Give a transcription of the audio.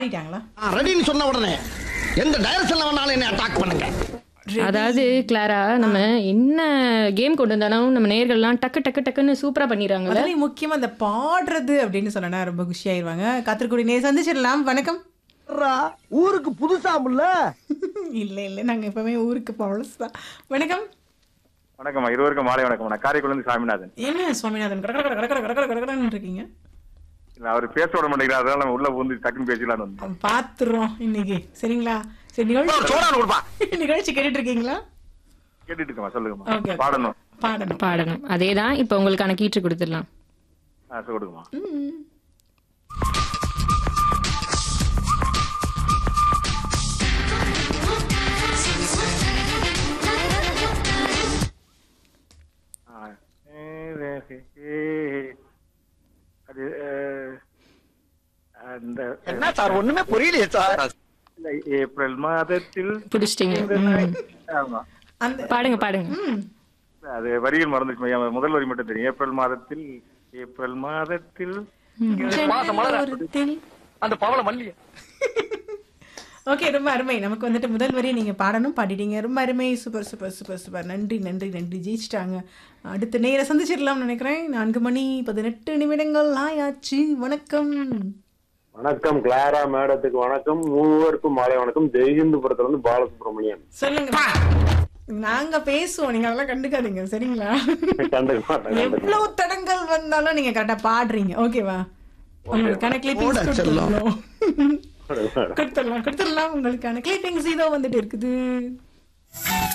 பண்ணிட்டாங்களா ரெடின்னு சொன்ன உடனே எந்த டைரக்ஷன்ல வேணாலும் என்ன அட்டாக் பண்ணுங்க அதாவது கிளாரா நம்ம என்ன கேம் கொண்டு வந்தாலும் நம்ம நேர்கள்லாம் டக்கு டக்கு டக்குன்னு சூப்பரா பண்ணிடுறாங்கல்ல அதுலயும் முக்கியமா இந்த பாடுறது அப்படின்னு சொன்னா ரொம்ப குஷி ஆயிருவாங்க காத்திருக்கூடிய நே சந்திச்சிடலாம் வணக்கம் ஊருக்கு புதுசாமுல்ல இல்ல இல்ல நாங்க எப்பவுமே ஊருக்கு பழசுதான் வணக்கம் வணக்கம்மா இருவருக்கும் மாலை வணக்கம் நான் காரைக்குடிலேருந்து சாமிநாதன் என்ன சுவாமிநாதன் கட கட கட கட கட கட கட கடன்னு இருக்கீங்க இல்ல அவர் பேச விட மாட்டேங்கிறார் அதனால நம்ம உள்ள வந்து டக்குன்னு பேசிக்கலாம்னு வந்தோம் அவன் பாத்துறோம் இன்னைக்கு சரிங்களா சரி நிகழ்ச்சி சோடான் கொடுப்பா நிகழ்ச்சி கேட்டுட்டு இருக்கீங்களா கேட்டுட்டு இருக்கமா ஓகே சொல்லுங்கம்மா பாடணும் பாடணும் பாடணும் அதே தான் இப்போ உங்களுக்கான கீற்று கொடுத்துடலாம் ஆ சொல்லுங்கம்மா ம். ஆ. அது அஹ், அந்த என்ன சார் ஒண்ணுமே புரியலையே சார் இல்ல, ஏப்ரல் மாதத்தில் பிடிச்சிட்டீங்க ம். ஆமா அந்த பாடுங்க பாடுங்க ம். அது வரிகள் மறந்துச்சு ஐயா, முதல் வரி மட்டும் தெரியும் ஏப்ரல் மாதத்தில் ஏப்ரல் மாதத்தில் செந்தூரத்தில். அந்த பவள மல்லிய ஓகே ரொம்ப அருமை நமக்கு வந்துட்டு முதல் வரி நீங்க பாடணும் பாடிட்டீங்க ரொம்ப அருமை சூப்பர் சூப்பர் சூப்பர் சூப்பர் நன்றி நன்றி நன்றி ஜெயிச்சிட்டாங்க அடுத்த நேர சந்திச்சிடலாம்னு நினைக்கிறேன் நான்கு மணி பதினெட்டு நிமிடங்கள் ஆயாச்சு வணக்கம் வணக்கம் கிளாரா மேடத்துக்கு வணக்கம் மூவருக்கும் மாலை வணக்கம் ஜெய்ஹிந்துபுரத்துல இருந்து பாலசுப்ரமணியன் சொல்லுங்க நாங்க பேசுவோம் நீங்க அதெல்லாம் கண்டுக்காதீங்க சரிங்களா கண்டுக்க மாட்டேன் எவ்வளவு தடங்கள் வந்தாலும் நீங்க கரெக்டா பாடுறீங்க ஓகேவா உங்களுக்கான கிளிப்பிங்ஸ் போடா செல்லம். கொடுத்துடலாம் கொடுத்துடலாம் கொடுத்துடலாம் உங்களுக்கான கிளிப்பிங்ஸ் இதோ வந்துட்டு இருக்குது